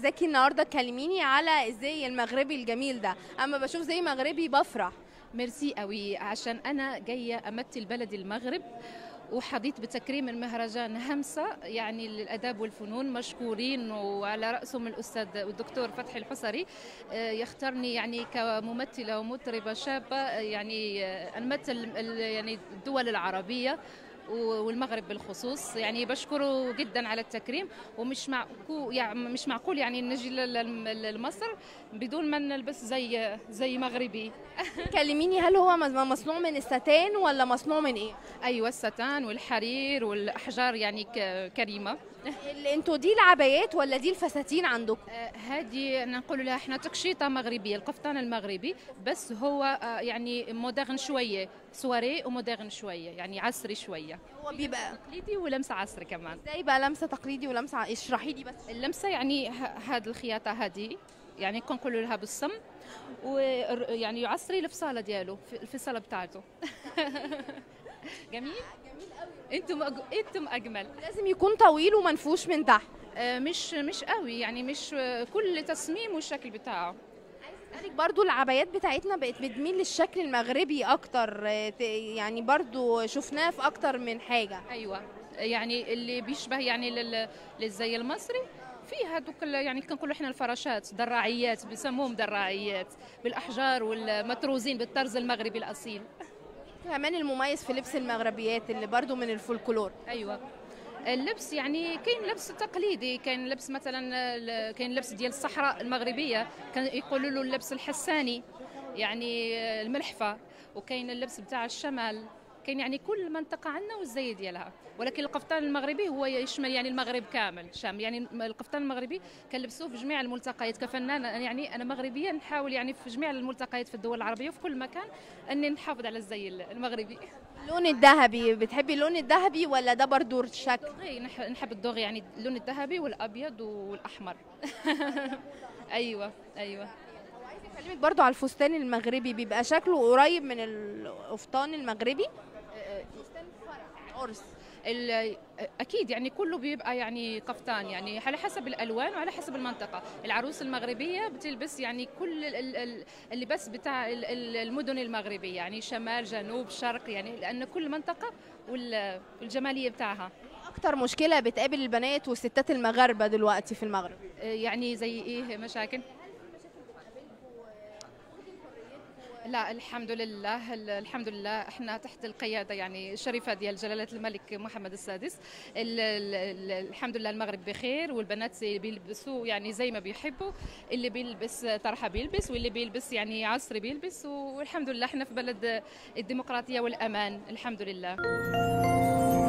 عايزاكي النهارده تكلميني على الزي المغربي الجميل ده اما بشوف زي مغربي بفرح ميرسي قوي عشان انا جايه امثل بلد المغرب وحظيت بتكريم المهرجان همسة يعني للأداب والفنون مشكورين وعلى رأسهم الأستاذ الدكتور فتحي الحصري آه، يختارني يعني كممثلة ومطربة شابة آه، يعني آه، أنمثل ال- يعني الدول العربية والمغرب بالخصوص يعني بشكره جدا على التكريم ومش معقول يعني مش معقول يعني نجي ل- ل- لمصر بدون ما نلبس زي زي مغربي كلميني هل هو مز- مصنوع من الستان ولا مصنوع من ايه ايوه الستان والحرير والاحجار يعني ك- كريمه اللي انتوا دي العبايات ولا دي الفساتين عندكم آه، هذه نقول لها احنا تقشيطه مغربيه القفطان المغربي بس هو آه، يعني مودرن شويه سواري ومودرن شويه يعني عصري شويه هو بيبقى تقليدي ولمسه عصري كمان ازاي بقى لمسه تقليدي ولمسه ع- اشرحي لي بس اللمسه يعني هذه الخياطه هذه يعني كنقولوا لها بالصم ويعني عصري الفصاله ديالو في- الفصاله بتاعته جميل انتم أج... انتم اجمل لازم يكون طويل ومنفوش من تحت آه، مش مش قوي يعني مش آه، كل تصميم والشكل بتاعه اسالك برضو العبايات بتاعتنا بقت بتميل للشكل المغربي اكتر آه، ت- يعني برضو شفناه في اكتر من حاجه ايوه يعني اللي بيشبه يعني لل... للزي المصري في هذوك ال- يعني كنقولوا احنا الفراشات دراعيات بيسموهم دراعيات بالاحجار والمطروزين بالطرز المغربي الاصيل كمان المميز في لبس المغربيات اللي برضو من الفولكلور ايوه اللبس يعني كاين لبس تقليدي كاين لبس مثلا ال- كاين لبس ديال الصحراء المغربيه كان يقولوا له اللبس الحساني يعني الملحفه وكاين اللبس بتاع الشمال كاين يعني كل منطقه عندنا والزي ديالها ولكن القفطان المغربي هو يشمل يعني المغرب كامل شام يعني القفطان المغربي كنلبسوه في جميع الملتقيات كفنانه يعني انا مغربيه نحاول يعني في جميع الملتقيات في الدول العربيه وفي كل مكان اني نحافظ على الزي المغربي اللون الذهبي بتحبي اللون الذهبي ولا ده برضو شكل الدوغي نح- نحب الدوغي يعني اللون الذهبي والابيض والاحمر ايوه ايوه اكلمك برضو على الفستان المغربي بيبقى شكله قريب من القفطان المغربي فستان فرح عرس ال- اكيد يعني كله بيبقى يعني قفطان يعني على حسب الالوان وعلى حسب المنطقه العروس المغربيه بتلبس يعني كل ال- ال- ال- اللباس بتاع ال- ال- المدن المغربيه يعني شمال جنوب شرق يعني لان كل منطقه وال- والجماليه بتاعها اكتر مشكله بتقابل البنات والستات المغاربه دلوقتي في المغرب يعني زي ايه مشاكل لا الحمد لله الحمد لله احنا تحت القياده يعني الشريفه ديال جلاله الملك محمد السادس ال- ال- ال- الحمد لله المغرب بخير والبنات بيلبسوا يعني زي ما بيحبوا اللي بيلبس طرحه بيلبس واللي بيلبس يعني عصري بيلبس والحمد لله احنا في بلد الديمقراطيه والامان الحمد لله